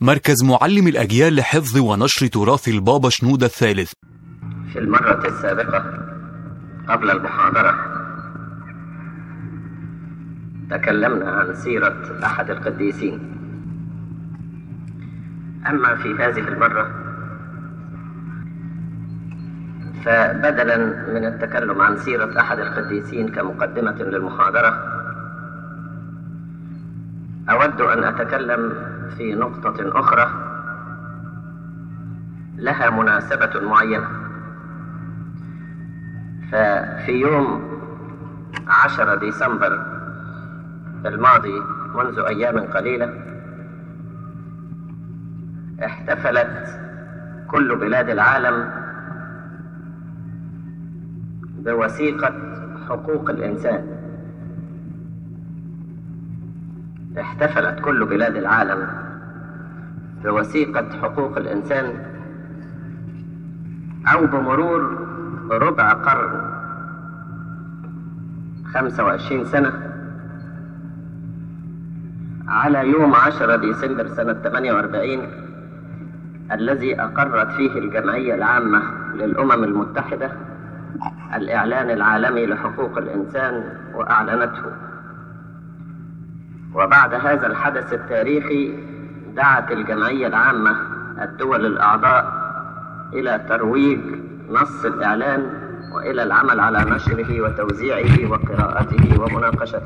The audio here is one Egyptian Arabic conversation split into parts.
مركز معلم الأجيال لحفظ ونشر تراث البابا شنودة الثالث في المرة السابقة قبل المحاضرة تكلمنا عن سيرة أحد القديسين أما في هذه المرة فبدلا من التكلم عن سيرة أحد القديسين كمقدمة للمحاضرة أود أن أتكلم في نقطة أخرى لها مناسبة معينة ففي يوم عشرة ديسمبر الماضي منذ أيام قليلة احتفلت كل بلاد العالم بوثيقة حقوق الإنسان احتفلت كل بلاد العالم بوثيقة حقوق الإنسان أو بمرور ربع قرن خمسة وعشرين سنة على يوم عشرة ديسمبر سنة 48 الذي أقرت فيه الجمعية العامة للأمم المتحدة الإعلان العالمي لحقوق الإنسان وأعلنته وبعد هذا الحدث التاريخي دعت الجمعية العامة الدول الأعضاء إلى ترويج نص الإعلان وإلى العمل على نشره وتوزيعه وقراءته ومناقشته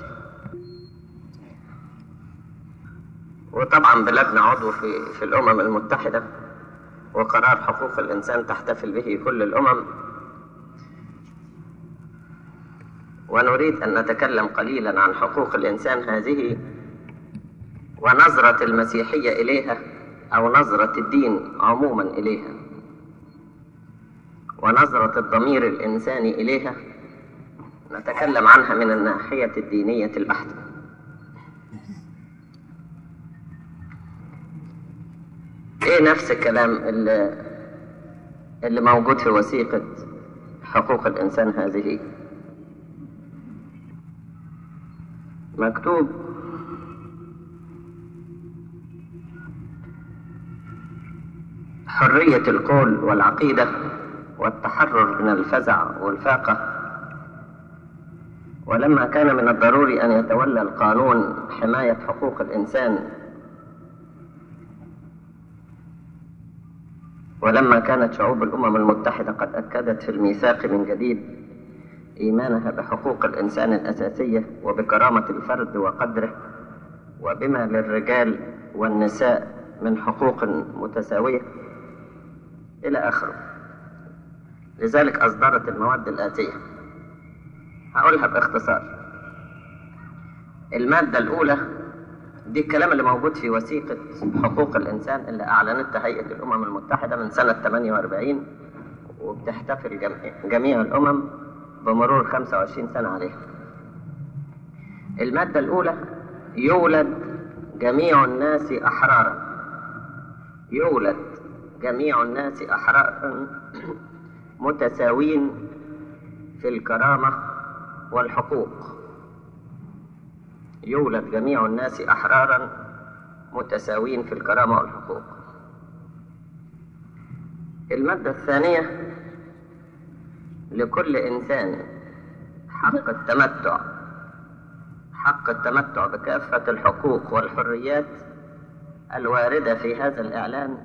وطبعا بلادنا عضو في, في الأمم المتحدة وقرار حقوق الإنسان تحتفل به كل الأمم ونريد أن نتكلم قليلا عن حقوق الإنسان هذه ونظرة المسيحية إليها أو نظرة الدين عموما إليها ونظرة الضمير الإنساني إليها نتكلم عنها من الناحية الدينية البحتة إيه نفس الكلام اللي, اللي موجود في وثيقة حقوق الإنسان هذه مكتوب حرية القول والعقيدة والتحرر من الفزع والفاقة ولما كان من الضروري أن يتولى القانون حماية حقوق الإنسان ولما كانت شعوب الأمم المتحدة قد أكدت في الميثاق من جديد إيمانها بحقوق الإنسان الأساسية وبكرامة الفرد وقدره وبما للرجال والنساء من حقوق متساوية إلى آخره لذلك أصدرت المواد الآتية هقولها باختصار المادة الأولى دي الكلام اللي موجود في وثيقة حقوق الإنسان اللي أعلنتها هيئة الأمم المتحدة من سنة 48 وبتحتفل جميع الأمم بمرور 25 سنة عليها المادة الأولى يولد جميع الناس أحرارا يولد جميع الناس أحرارا متساوين في الكرامة والحقوق يولد جميع الناس أحرارا متساوين في الكرامة والحقوق المادة الثانية لكل إنسان حق التمتع حق التمتع بكافة الحقوق والحريات الواردة في هذا الإعلان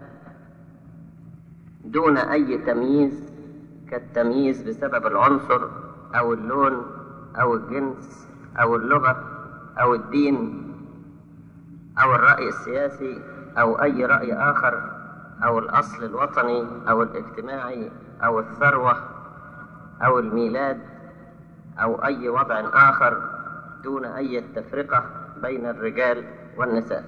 دون أي تمييز كالتمييز بسبب العنصر أو اللون أو الجنس أو اللغة أو الدين أو الرأي السياسي أو أي رأي آخر أو الأصل الوطني أو الاجتماعي أو الثروة أو الميلاد أو أي وضع آخر دون أي تفرقة بين الرجال والنساء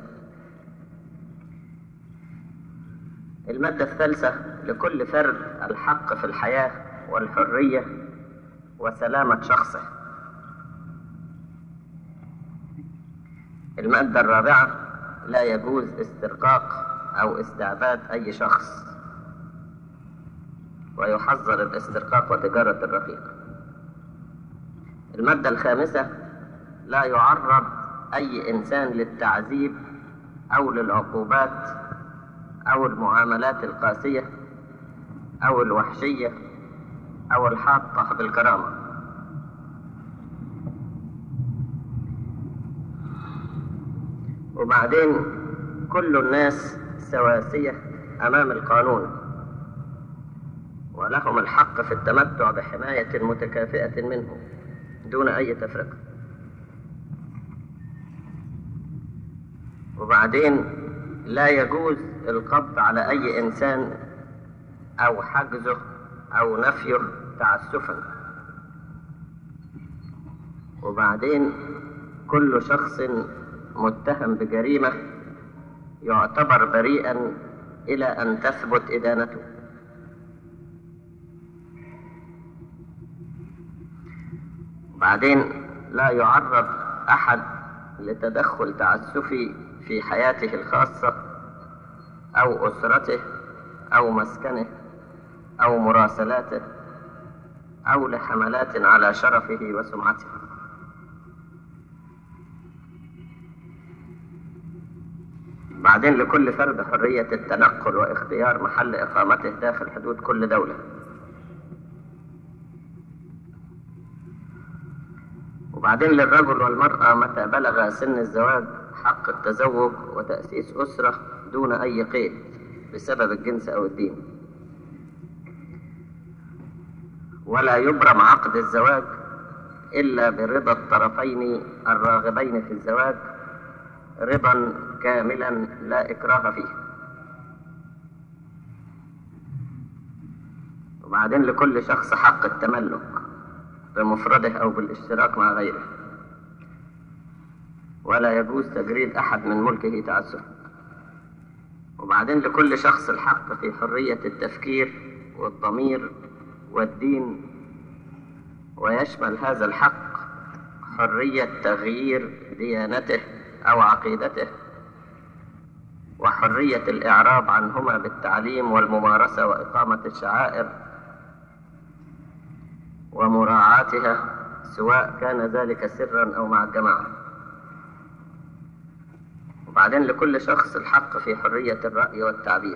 المادة الثالثة لكل فرد الحق في الحياة والحرية وسلامة شخصه المادة الرابعة لا يجوز استرقاق أو استعباد أي شخص ويحظر الاسترقاق وتجارة الرقيق المادة الخامسة لا يعرض أي إنسان للتعذيب أو للعقوبات أو المعاملات القاسية أو الوحشية أو الحاطة بالكرامة وبعدين كل الناس سواسية أمام القانون ولهم الحق في التمتع بحماية متكافئة منه دون أي تفرقة وبعدين لا يجوز القبض على أي إنسان أو حجزه أو نفيه تعسفا وبعدين كل شخص متهم بجريمة يعتبر بريئا إلى أن تثبت إدانته بعدين لا يعرض أحد لتدخل تعسفي في حياته الخاصة أو أسرته أو مسكنه أو مراسلاته أو لحملات على شرفه وسمعته بعدين لكل فرد حرية التنقل واختيار محل إقامته داخل حدود كل دولة وبعدين للرجل والمرأة متى بلغ سن الزواج حق التزوج وتأسيس أسرة دون أي قيد بسبب الجنس أو الدين ولا يبرم عقد الزواج إلا برضا الطرفين الراغبين في الزواج رضا كاملا لا إكراه فيه وبعدين لكل شخص حق التملك بمفرده أو بالاشتراك مع غيره ولا يجوز تجريد أحد من ملكه تعسفا وبعدين لكل شخص الحق في حرية التفكير والضمير والدين ويشمل هذا الحق حرية تغيير ديانته أو عقيدته وحرية الإعراض عنهما بالتعليم والممارسة وإقامة الشعائر ومراعاتها سواء كان ذلك سرا أو مع الجماعة وبعدين لكل شخص الحق في حرية الرأي والتعبير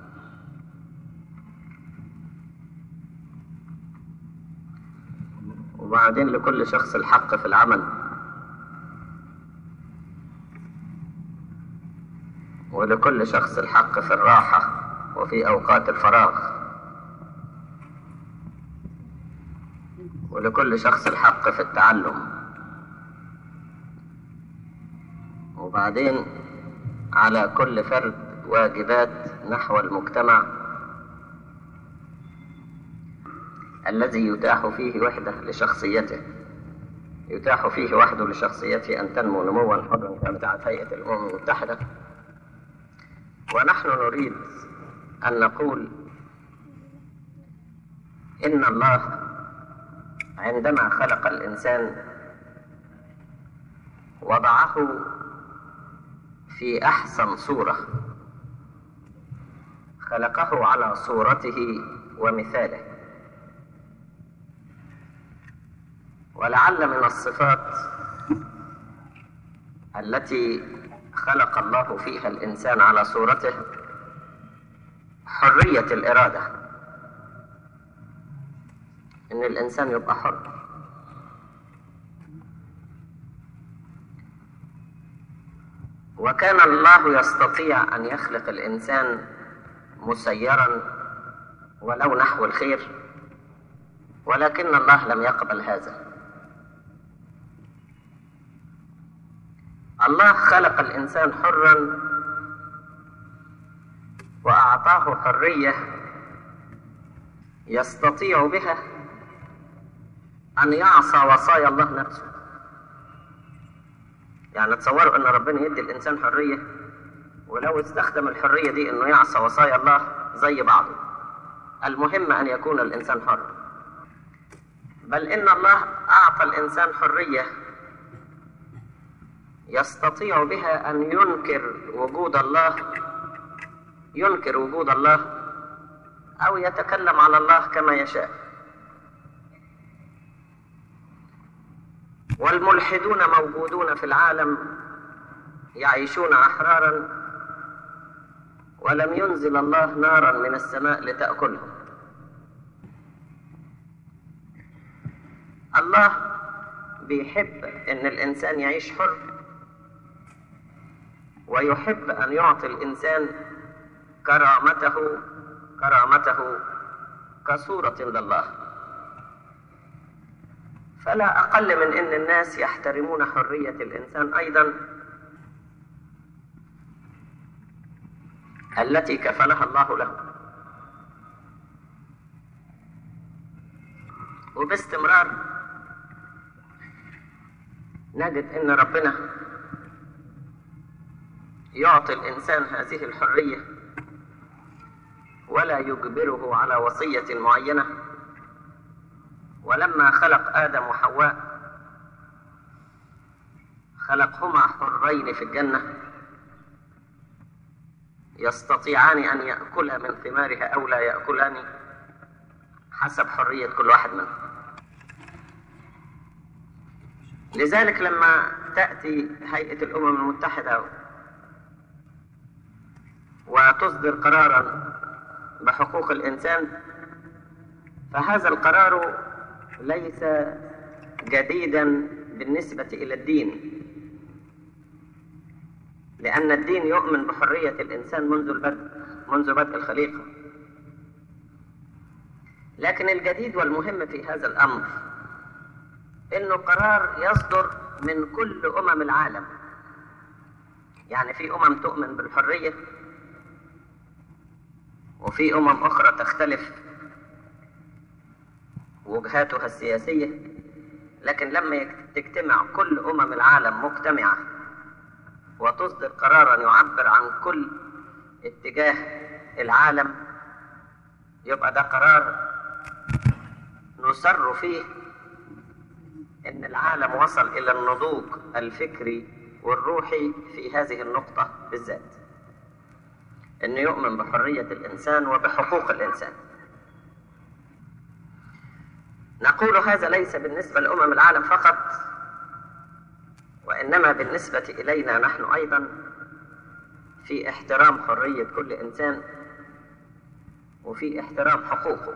وبعدين لكل شخص الحق في العمل ولكل شخص الحق في الراحة وفي أوقات الفراغ ولكل شخص الحق في التعلم وبعدين على كل فرد واجبات نحو المجتمع الذي يتاح فيه وحده لشخصيته يتاح فيه وحده لشخصيته أن تنمو نموا حرا كما هيئة الأمم المتحدة ونحن نريد أن نقول إن الله عندما خلق الإنسان وضعه في أحسن صورة خلقه على صورته ومثاله ولعل من الصفات التي خلق الله فيها الإنسان على صورته حرية الإرادة إن الإنسان يبقى حر وكان الله يستطيع أن يخلق الإنسان مسيرا ولو نحو الخير ولكن الله لم يقبل هذا الله خلق الإنسان حرا وأعطاه حرية يستطيع بها أن يعصى وصايا الله نفسه يعني تصوروا أن ربنا يدي الإنسان حرية ولو استخدم الحرية دي أنه يعصى وصايا الله زي بعضه المهم أن يكون الإنسان حر بل إن الله أعطى الإنسان حرية يستطيع بها أن ينكر وجود الله ينكر وجود الله أو يتكلم على الله كما يشاء والملحدون موجودون في العالم يعيشون أحرارا ولم ينزل الله نارا من السماء لتأكلهم الله بيحب ان الانسان يعيش حر ويحب ان يعطي الانسان كرامته كرامته كصورة لله فلا اقل من ان الناس يحترمون حرية الانسان ايضا التي كفلها الله له وباستمرار نجد ان ربنا يعطي الانسان هذه الحريه ولا يجبره على وصيه معينه ولما خلق ادم وحواء خلقهما حرين في الجنه يستطيعان ان ياكلا من ثمارها او لا ياكلان حسب حريه كل واحد منهم لذلك لما تأتي هيئة الأمم المتحدة وتصدر قرارا بحقوق الإنسان فهذا القرار ليس جديدا بالنسبة إلى الدين لأن الدين يؤمن بحرية الإنسان منذ البدء منذ بدء الخليقة لكن الجديد والمهم في هذا الأمر انه قرار يصدر من كل امم العالم يعني في امم تؤمن بالحريه وفي امم اخرى تختلف وجهاتها السياسيه لكن لما تجتمع كل امم العالم مجتمعه وتصدر قرارا يعبر عن كل اتجاه العالم يبقى ده قرار نسر فيه ان العالم وصل الى النضوج الفكري والروحي في هذه النقطة بالذات انه يؤمن بحرية الانسان وبحقوق الانسان نقول هذا ليس بالنسبة لأمم العالم فقط وإنما بالنسبة إلينا نحن أيضا في احترام حرية كل إنسان وفي احترام حقوقه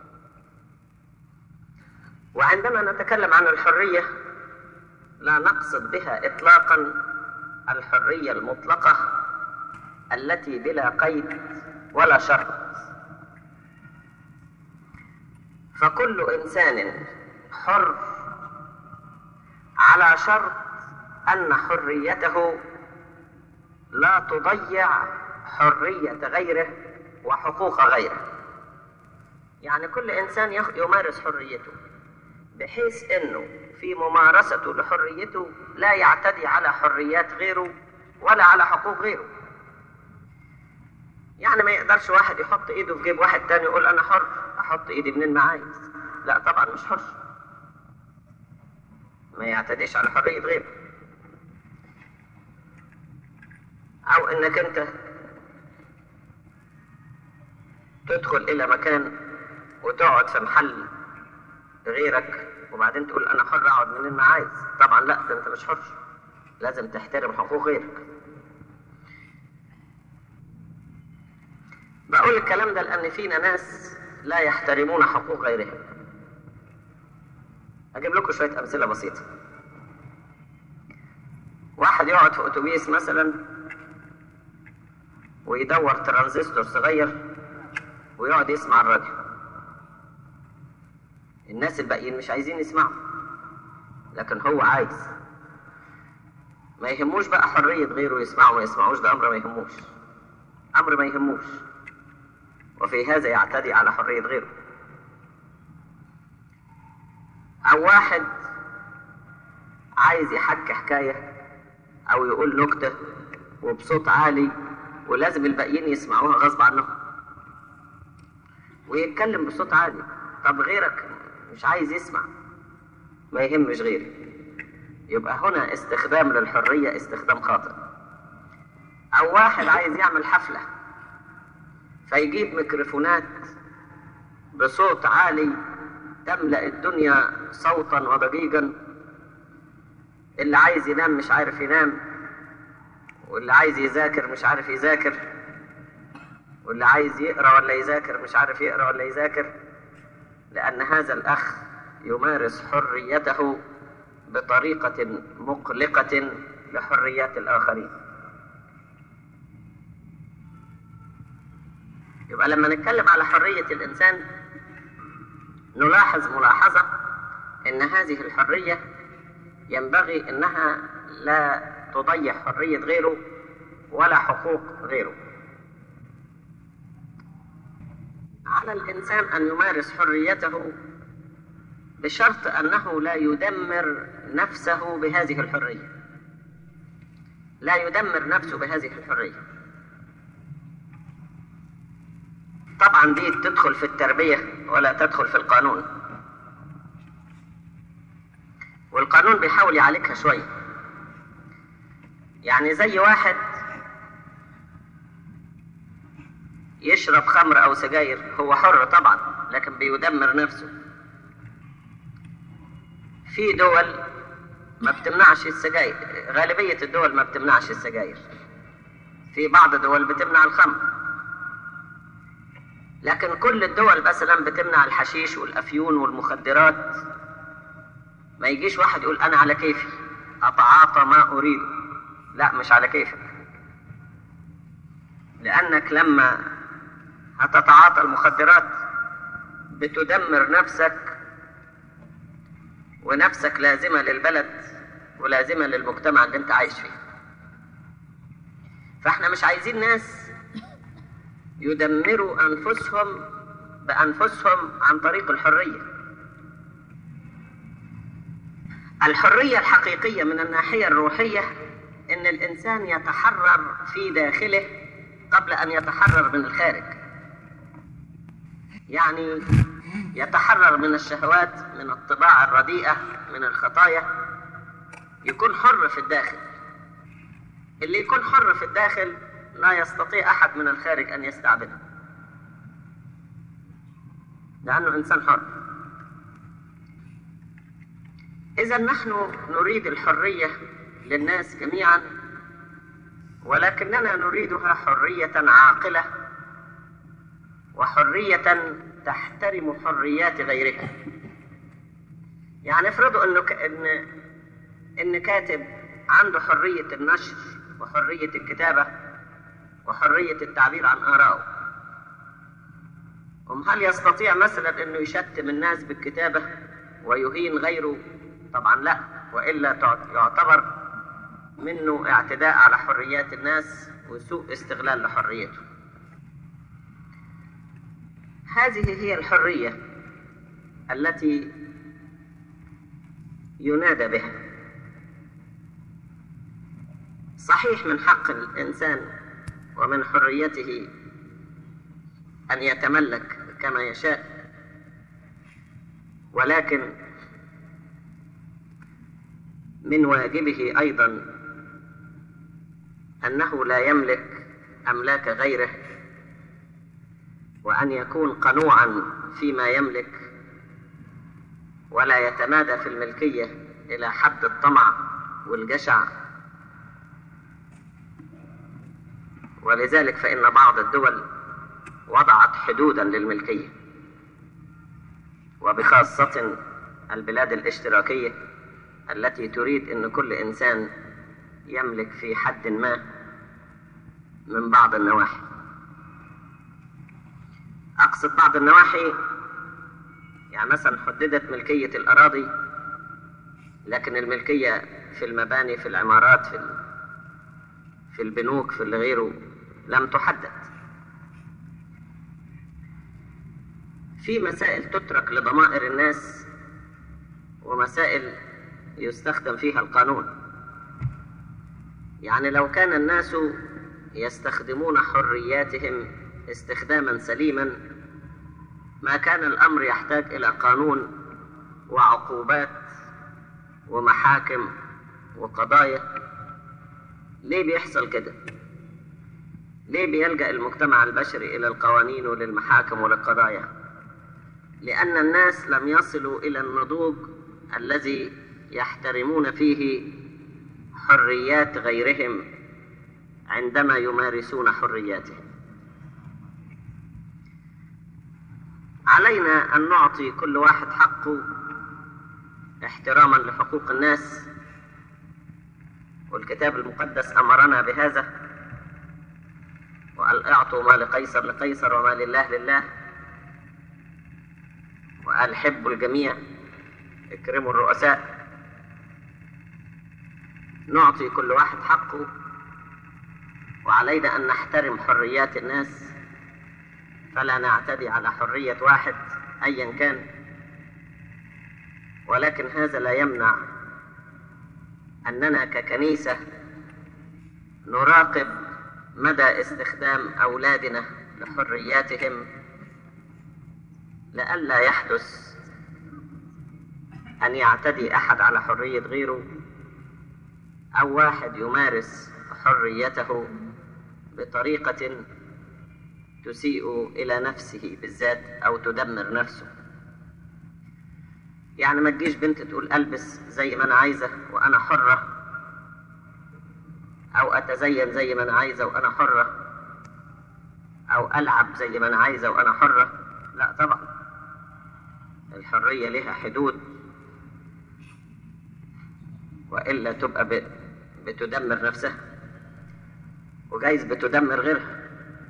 وعندما نتكلم عن الحرية لا نقصد بها إطلاقا الحرية المطلقة التي بلا قيد ولا شرط فكل إنسان حر على شرط أن حريته لا تضيع حرية غيره وحقوق غيره يعني كل إنسان يمارس حريته بحيث انه في ممارسته لحريته لا يعتدي على حريات غيره ولا على حقوق غيره يعني ما يقدرش واحد يحط ايده في جيب واحد تاني يقول انا حر احط ايدي منين ما عايز لا طبعا مش حر ما يعتديش على حرية غيره او انك انت تدخل الى مكان وتقعد في محل غيرك وبعدين تقول انا حر اقعد منين ما عايز طبعا لا ده انت مش حر لازم تحترم حقوق غيرك بقول الكلام ده لان فينا ناس لا يحترمون حقوق غيرهم اجيب لكم شويه امثله بسيطه واحد يقعد في اتوبيس مثلا ويدور ترانزستور صغير ويقعد يسمع الراديو الناس الباقيين مش عايزين يسمعوا لكن هو عايز ما يهموش بقى حرية غيره يسمعوا ما يسمعوش ده أمر ما يهموش أمر ما يهموش وفي هذا يعتدي على حرية غيره أو واحد عايز يحكي حكاية أو يقول نكتة وبصوت عالي ولازم الباقيين يسمعوها غصب عنهم ويتكلم بصوت عالي طب غيرك مش عايز يسمع ما يهمش غيره يبقى هنا استخدام للحرية استخدام خاطئ أو واحد عايز يعمل حفلة فيجيب ميكروفونات بصوت عالي تملأ الدنيا صوتا وضجيجا اللي عايز ينام مش عارف ينام واللي عايز يذاكر مش عارف يذاكر واللي عايز يقرا ولا يذاكر مش عارف يقرا ولا يذاكر لأن هذا الأخ يمارس حريته بطريقة مقلقة لحريات الآخرين يبقى لما نتكلم على حرية الإنسان نلاحظ ملاحظة إن هذه الحرية ينبغي إنها لا تضيع حرية غيره ولا حقوق غيره على الإنسان أن يمارس حريته بشرط أنه لا يدمر نفسه بهذه الحرية لا يدمر نفسه بهذه الحرية طبعا دي تدخل في التربية ولا تدخل في القانون والقانون بيحاول يعالجها شوية يعني زي واحد يشرب خمر أو سجاير هو حر طبعا لكن بيدمر نفسه في دول ما بتمنعش السجاير غالبية الدول ما بتمنعش السجاير في بعض الدول بتمنع الخمر لكن كل الدول مثلا بتمنع الحشيش والافيون والمخدرات ما يجيش واحد يقول انا على كيفي اتعاطى ما اريد لا مش على كيفك لانك لما هتتعاطى المخدرات بتدمر نفسك ونفسك لازمه للبلد ولازمه للمجتمع اللي انت عايش فيه فاحنا مش عايزين ناس يدمروا انفسهم بانفسهم عن طريق الحريه الحريه الحقيقيه من الناحيه الروحيه ان الانسان يتحرر في داخله قبل ان يتحرر من الخارج يعني يتحرر من الشهوات من الطباع الرديئه من الخطايا يكون حر في الداخل اللي يكون حر في الداخل لا يستطيع احد من الخارج ان يستعبده لانه انسان حر اذا نحن نريد الحريه للناس جميعا ولكننا نريدها حريه عاقله وحريه تحترم حريات غيرها يعني افرضوا انه ك... ان ان كاتب عنده حريه النشر وحريه الكتابه وحرية التعبير عن آرائه أم هل يستطيع مثلا أنه يشتم الناس بالكتابة ويهين غيره طبعا لا وإلا يعتبر منه اعتداء على حريات الناس وسوء استغلال لحريته هذه هي الحرية التي ينادى بها صحيح من حق الإنسان ومن حريته أن يتملك كما يشاء ولكن من واجبه أيضا أنه لا يملك أملاك غيره وأن يكون قنوعا فيما يملك ولا يتمادى في الملكية إلى حد الطمع والجشع ولذلك فإن بعض الدول وضعت حدودا للملكية وبخاصة البلاد الاشتراكية التي تريد أن كل إنسان يملك في حد ما من بعض النواحي أقصد بعض النواحي يعني مثلا حددت ملكية الأراضي لكن الملكية في المباني في العمارات في في البنوك في اللي غيره لم تحدد في مسائل تترك لضمائر الناس ومسائل يستخدم فيها القانون يعني لو كان الناس يستخدمون حرياتهم استخداما سليما ما كان الامر يحتاج الى قانون وعقوبات ومحاكم وقضايا ليه بيحصل كده ليه بيلجا المجتمع البشري الى القوانين وللمحاكم وللقضايا لان الناس لم يصلوا الى النضوج الذي يحترمون فيه حريات غيرهم عندما يمارسون حرياتهم علينا أن نعطي كل واحد حقه احتراما لحقوق الناس والكتاب المقدس أمرنا بهذا وقال اعطوا ما لقيصر لقيصر وما لله لله وقال حبوا الجميع اكرموا الرؤساء نعطي كل واحد حقه وعلينا أن نحترم حريات الناس فلا نعتدي على حرية واحد أيا كان ولكن هذا لا يمنع أننا ككنيسة نراقب مدى استخدام أولادنا لحرياتهم لئلا يحدث أن يعتدي أحد على حرية غيره أو واحد يمارس حريته بطريقة تسيء إلى نفسه بالذات أو تدمر نفسه يعني ما تجيش بنت تقول ألبس زي ما أنا عايزة وأنا حرة أو أتزين زي ما أنا عايزة وأنا حرة أو ألعب زي ما أنا عايزة وأنا حرة لا طبعا الحرية لها حدود وإلا تبقى بتدمر نفسها وجايز بتدمر غيرها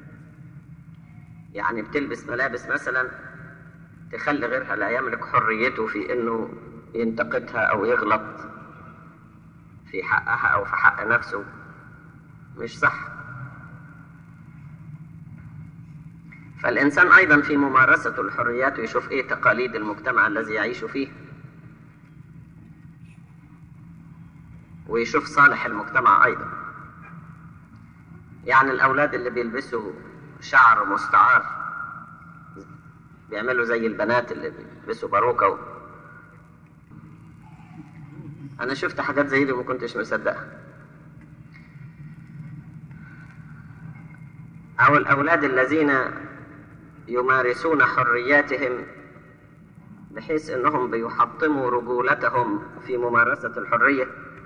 يعني بتلبس ملابس مثلا تخلي غيرها لا يملك حريته في انه ينتقدها او يغلط في حقها او في حق نفسه مش صح فالانسان ايضا في ممارسة الحريات يشوف ايه تقاليد المجتمع الذي يعيش فيه ويشوف صالح المجتمع ايضا يعني الاولاد اللي بيلبسوا شعر مستعار بيعملوا زي البنات اللي بيلبسوا باروكة و... أنا شفت حاجات زي دي وما كنتش مصدقها أو الأولاد الذين يمارسون حرياتهم بحيث أنهم بيحطموا رجولتهم في ممارسة الحرية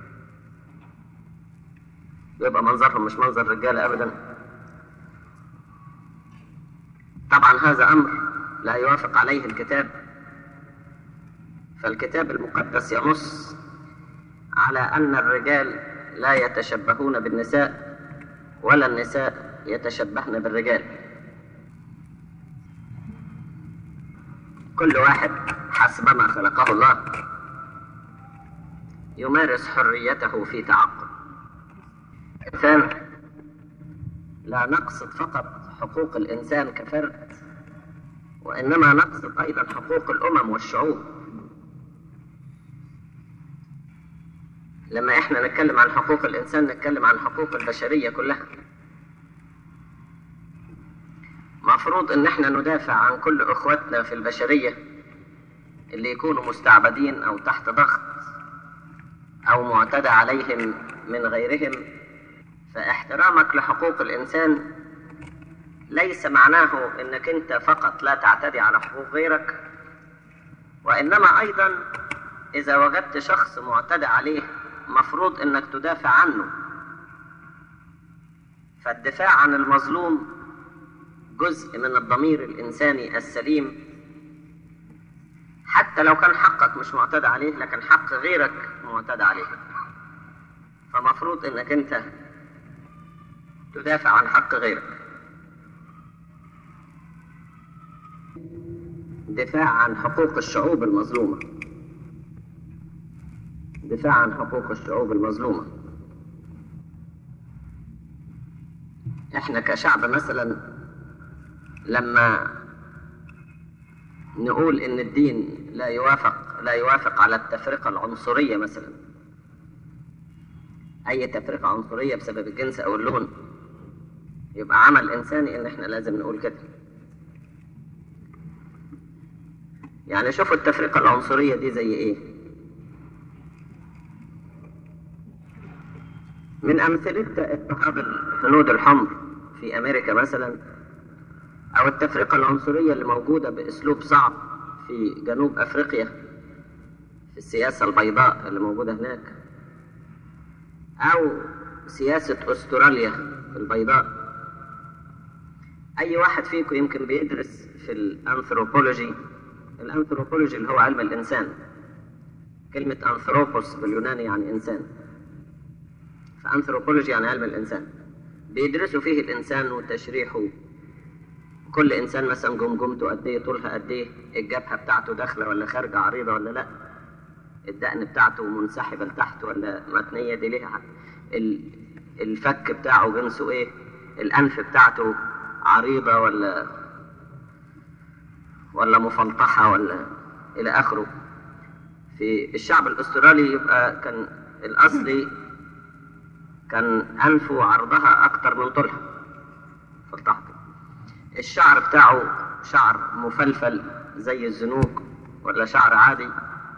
يبقى منظرهم مش منظر رجالة أبدا طبعا هذا أمر لا يوافق عليه الكتاب فالكتاب المقدس ينص على أن الرجال لا يتشبهون بالنساء ولا النساء يتشبهن بالرجال كل واحد حسب ما خلقه الله يمارس حريته في تعقل الإنسان لا نقصد فقط حقوق الإنسان كفرد وإنما نقصد أيضا حقوق الأمم والشعوب لما إحنا نتكلم عن حقوق الإنسان نتكلم عن حقوق البشرية كلها مفروض إن إحنا ندافع عن كل إخواتنا في البشرية اللي يكونوا مستعبدين أو تحت ضغط أو معتدى عليهم من غيرهم فاحترامك لحقوق الإنسان ليس معناه انك انت فقط لا تعتدي على حقوق غيرك وانما ايضا اذا وجدت شخص معتدى عليه مفروض انك تدافع عنه فالدفاع عن المظلوم جزء من الضمير الانساني السليم حتى لو كان حقك مش معتدى عليه لكن حق غيرك معتدى عليه فمفروض انك انت تدافع عن حق غيرك دفاع عن حقوق الشعوب المظلومة دفاع عن حقوق الشعوب المظلومة احنا كشعب مثلا لما نقول ان الدين لا يوافق لا يوافق على التفرقة العنصرية مثلا اي تفرقة عنصرية بسبب الجنس او اللون يبقى عمل انساني ان احنا لازم نقول كده يعني شوفوا التفرقة العنصرية دي زي ايه من أمثلة اضطهاد الهنود الحمر في أمريكا مثلا أو التفرقة العنصرية اللي موجودة بأسلوب صعب في جنوب أفريقيا في السياسة البيضاء اللي موجودة هناك أو سياسة أستراليا البيضاء أي واحد فيكم يمكن بيدرس في الأنثروبولوجي الأنثروبولوجي اللي هو علم الإنسان كلمة أنثروبوس باليوناني يعني إنسان فأنثروبولوجي يعني علم الإنسان بيدرسوا فيه الإنسان وتشريحه كل إنسان مثلا جمجمته قد إيه طولها قد إيه الجبهة بتاعته داخلة ولا خارجة عريضة ولا لأ الدقن بتاعته منسحبة لتحت ولا متنية دي ليها الفك بتاعه جنسه إيه الأنف بتاعته عريضة ولا ولا مفلطحة ولا إلى آخره في الشعب الأسترالي يبقى كان الأصلي كان أنفه عرضها أكتر من طولها فلطحته الشعر بتاعه شعر مفلفل زي الزنوج ولا شعر عادي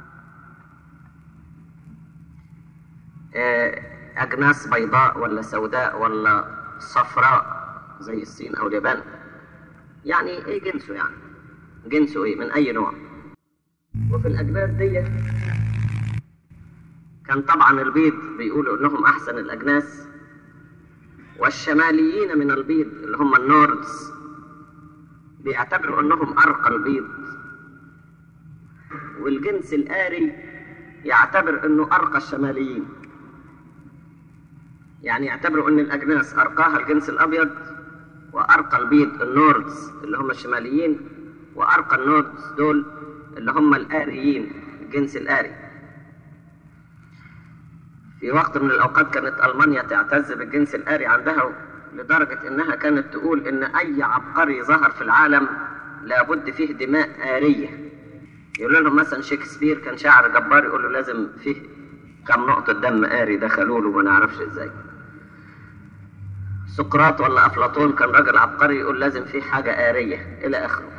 أجناس بيضاء ولا سوداء ولا صفراء زي الصين أو اليابان يعني إيه جنسه يعني جنسه إيه من أي نوع وفي الأجناس دي كان طبعا البيض بيقولوا إنهم أحسن الأجناس والشماليين من البيض اللي هم النوردز بيعتبروا انهم ارقى البيض والجنس الآري يعتبر انه ارقى الشماليين يعني يعتبروا ان الاجناس ارقاها الجنس الابيض وارقى البيض النوردز اللي هم الشماليين وارقى النوردز دول اللي هم الآريين الجنس الآري في وقت من الأوقات كانت ألمانيا تعتز بالجنس الآري عندها لدرجة إنها كانت تقول إن أي عبقري ظهر في العالم لابد فيه دماء آرية يقول لهم مثلا شكسبير كان شاعر جبار يقول له لازم فيه كم نقطة دم آري دخلوا له ما نعرفش إزاي سقراط ولا أفلاطون كان راجل عبقري يقول لازم فيه حاجة آرية إلى آخره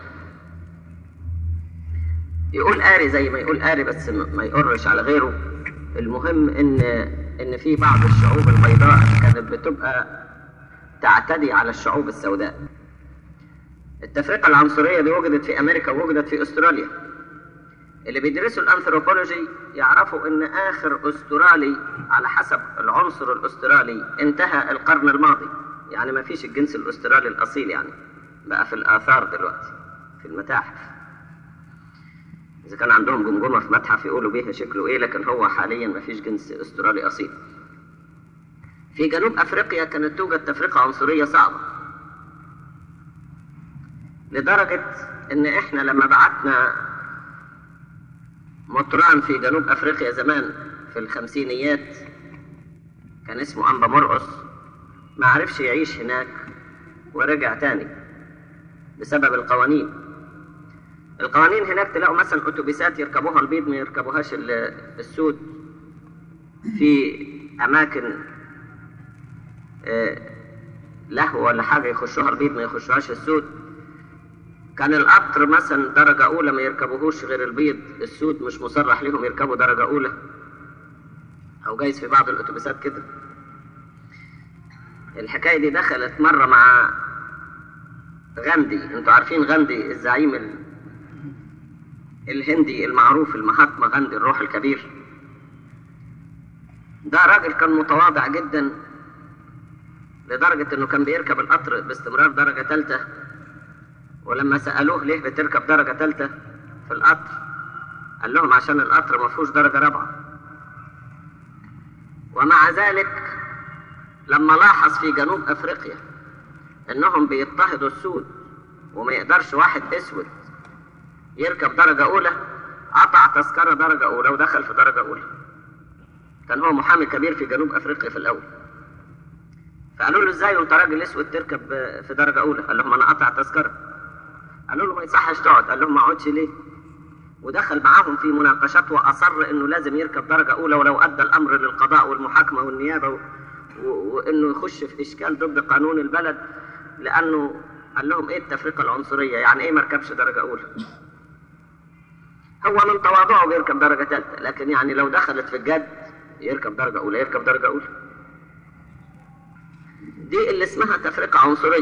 يقول آري زي ما يقول آري بس ما يقرش على غيره المهم إن إن في بعض الشعوب البيضاء كانت بتبقى تعتدي على الشعوب السوداء التفرقة العنصرية دي وجدت في أمريكا ووجدت في أستراليا اللي بيدرسوا الأنثروبولوجي يعرفوا إن آخر أسترالي على حسب العنصر الأسترالي انتهى القرن الماضي يعني ما فيش الجنس الأسترالي الأصيل يعني بقى في الآثار دلوقتي في المتاحف إذا كان عندهم جمجمة في متحف يقولوا بيها شكله إيه لكن هو حاليا ما فيش جنس أسترالي أصيل في جنوب أفريقيا كانت توجد تفرقة عنصرية صعبة لدرجة إن إحنا لما بعتنا مطران في جنوب أفريقيا زمان في الخمسينيات كان اسمه أنبا مرقص ما عرفش يعيش هناك ورجع تاني بسبب القوانين القوانين هناك تلاقوا مثلا أتوبيسات يركبوها البيض ما يركبوهاش السود في أماكن لهو ولا حاجة يخشوها البيض ما يخشوهاش السود كان القطر مثلا درجة أولى ما يركبوهوش غير البيض السود مش مصرح لهم يركبوا درجة أولى أو جايز في بعض الأتوبيسات كده الحكاية دي دخلت مرة مع غاندي انتوا عارفين غاندي الزعيم ال... الهندي المعروف المهاتما غاندي الروح الكبير ده راجل كان متواضع جدا لدرجة انه كان بيركب القطر باستمرار درجة ثالثة ولما سألوه ليه بتركب درجة ثالثة في القطر قال لهم عشان القطر ما فيهوش درجة رابعة ومع ذلك لما لاحظ في جنوب افريقيا انهم بيضطهدوا السود وما يقدرش واحد اسود يركب درجة اولى قطع تذكرة درجة اولى ودخل في درجة اولى كان هو محامي كبير في جنوب افريقيا في الاول فقالوا له ازاي وانت راجل اسود تركب في درجة اولى قال لهم انا قطع تذكرة قالوا له ما يصحش تقعد قال لهم ما اقعدش ليه ودخل معاهم في مناقشات واصر انه لازم يركب درجة اولى ولو ادى الامر للقضاء والمحاكمة والنيابة و... وانه يخش في اشكال ضد قانون البلد لانه قال لهم ايه التفرقه العنصريه يعني ايه ما ركبش درجه اولى هو من تواضعه بيركب درجه ثالثه لكن يعني لو دخلت في الجد يركب درجه اولى يركب درجه اولى دي اللي اسمها تفرقه عنصريه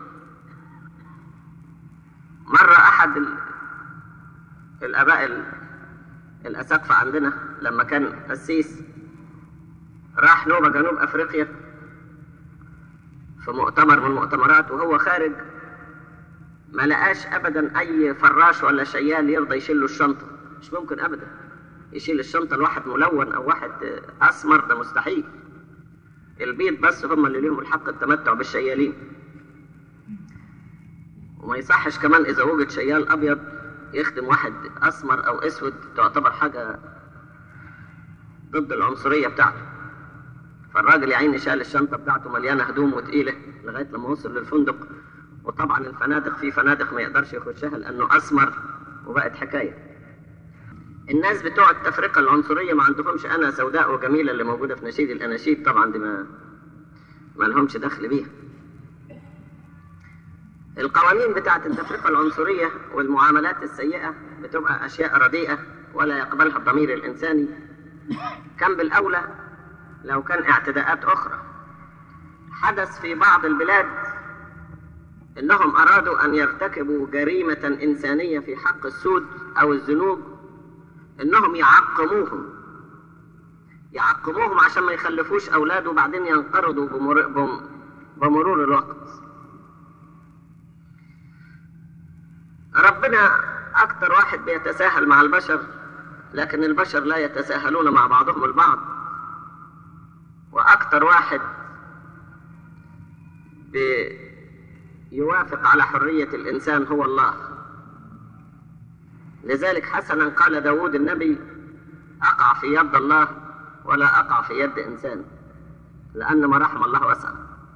مره احد ال... الاباء ال... الاساقفه عندنا لما كان قسيس راح نوبة جنوب أفريقيا في مؤتمر من المؤتمرات وهو خارج ما لقاش ابدا اي فراش ولا شيال يرضى يشيل له الشنطه مش ممكن ابدا يشيل الشنطه لواحد ملون او واحد اسمر ده مستحيل البيض بس هم اللي ليهم الحق التمتع بالشيالين وما يصحش كمان اذا وجد شيال ابيض يخدم واحد اسمر او اسود تعتبر حاجه ضد العنصريه بتاعته فالراجل يا عيني شال الشنطه بتاعته مليانه هدوم وتقيله لغايه لما وصل للفندق وطبعا الفنادق في فنادق ما يقدرش يخشها لانه اسمر وبقت حكايه الناس بتوع التفرقه العنصريه ما عندهمش انا سوداء وجميله اللي موجوده في نشيد الاناشيد طبعا دي ما ما لهمش دخل بيها القوانين بتاعت التفرقه العنصريه والمعاملات السيئه بتبقى اشياء رديئه ولا يقبلها الضمير الانساني كان بالاولى لو كان اعتداءات اخرى حدث في بعض البلاد انهم ارادوا ان يرتكبوا جريمه انسانيه في حق السود او الذنوب انهم يعقموهم يعقموهم عشان ما يخلفوش اولاد وبعدين ينقرضوا بمر... بم... بمرور الوقت ربنا اكتر واحد بيتساهل مع البشر لكن البشر لا يتساهلون مع بعضهم البعض واكتر واحد بيوافق على حريه الانسان هو الله لذلك حسنا قال داود النبي أقع في يد الله ولا أقع في يد إنسان لأن ما رحم الله وسع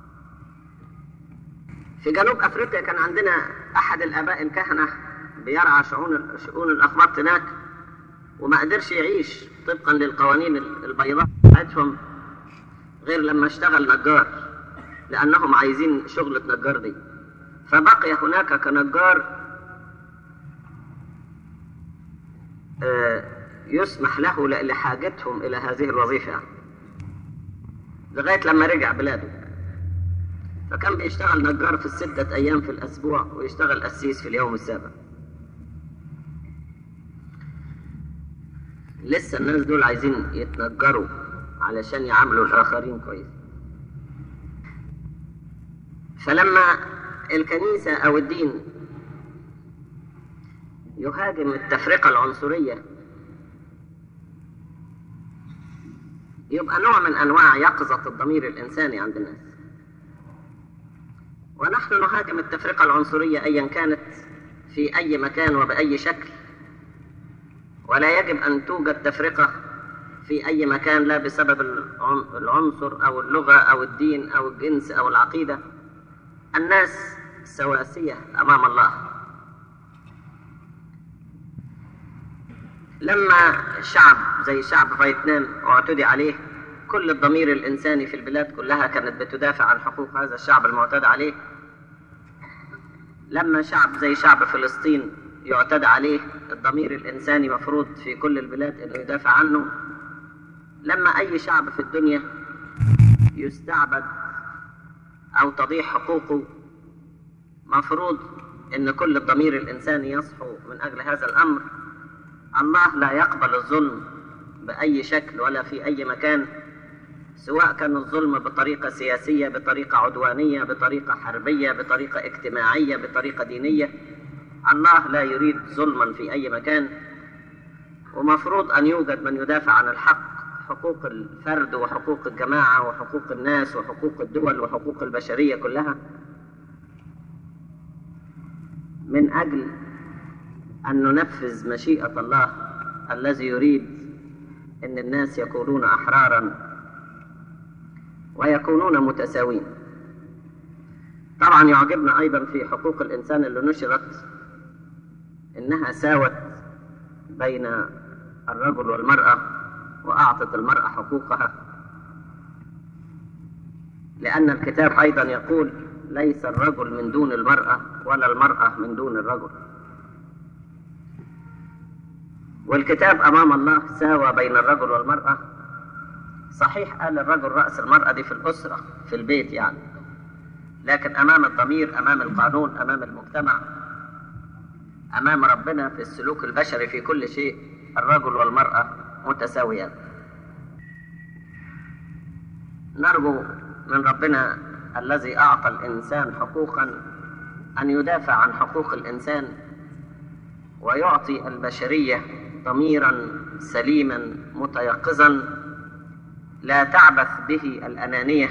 في جنوب أفريقيا كان عندنا أحد الآباء الكهنة بيرعى شؤون شؤون الأخبار هناك وما قدرش يعيش طبقا للقوانين البيضاء بتاعتهم غير لما اشتغل نجار لأنهم عايزين شغلة نجار دي فبقي هناك كنجار يسمح له لحاجتهم إلى هذه الوظيفة لغاية لما رجع بلاده فكان بيشتغل نجار في الستة أيام في الأسبوع ويشتغل قسيس في اليوم السابع لسه الناس دول عايزين يتنجروا علشان يعاملوا الآخرين كويس فلما الكنيسة أو الدين يهاجم التفرقة العنصرية يبقى نوع من أنواع يقظة الضمير الإنساني عند الناس ونحن نهاجم التفرقة العنصرية أيا كانت في أي مكان وبأي شكل ولا يجب أن توجد تفرقة في أي مكان لا بسبب العنصر أو اللغة أو الدين أو الجنس أو العقيدة الناس سواسية أمام الله لما شعب زي شعب فيتنام اعتدي عليه كل الضمير الإنساني في البلاد كلها كانت بتدافع عن حقوق هذا الشعب المعتدى عليه لما شعب زي شعب فلسطين يعتدى عليه الضمير الإنساني مفروض في كل البلاد أنه يدافع عنه لما أي شعب في الدنيا يستعبد أو تضيع حقوقه مفروض أن كل الضمير الإنساني يصحو من أجل هذا الأمر الله لا يقبل الظلم بأي شكل ولا في أي مكان سواء كان الظلم بطريقة سياسية بطريقة عدوانية بطريقة حربية بطريقة اجتماعية بطريقة دينية الله لا يريد ظلما في أي مكان ومفروض أن يوجد من يدافع عن الحق حقوق الفرد وحقوق الجماعة وحقوق الناس وحقوق الدول وحقوق البشرية كلها من أجل أن ننفذ مشيئة الله الذي يريد أن الناس يكونون أحرارا ويكونون متساوين طبعا يعجبنا أيضا في حقوق الإنسان اللي نشرت إنها ساوت بين الرجل والمرأة وأعطت المرأة حقوقها لأن الكتاب أيضا يقول ليس الرجل من دون المرأة ولا المرأة من دون الرجل والكتاب أمام الله ساوى بين الرجل والمرأة صحيح قال الرجل رأس المرأة دي في الأسرة في البيت يعني لكن أمام الضمير أمام القانون أمام المجتمع أمام ربنا في السلوك البشري في كل شيء الرجل والمرأة متساويان نرجو من ربنا الذي أعطى الإنسان حقوقا أن يدافع عن حقوق الإنسان ويعطي البشرية ضميرا سليما متيقظا لا تعبث به الأنانية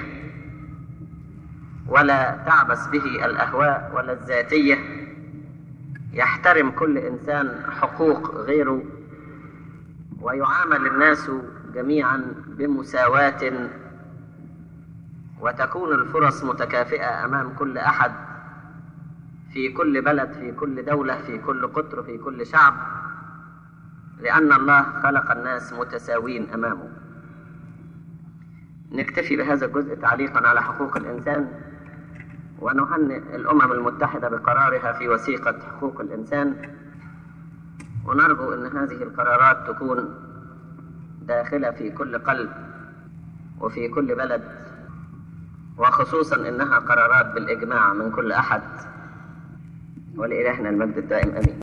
ولا تعبث به الأهواء ولا الذاتية يحترم كل إنسان حقوق غيره ويعامل الناس جميعا بمساواة وتكون الفرص متكافئة أمام كل أحد في كل بلد في كل دولة في كل قطر في كل شعب لأن الله خلق الناس متساوين أمامه نكتفي بهذا الجزء تعليقا على حقوق الإنسان ونهنئ الأمم المتحدة بقرارها في وثيقة حقوق الإنسان ونرجو أن هذه القرارات تكون داخلة في كل قلب وفي كل بلد وخصوصا انها قرارات بالاجماع من كل احد ولالهنا المجد الدائم امين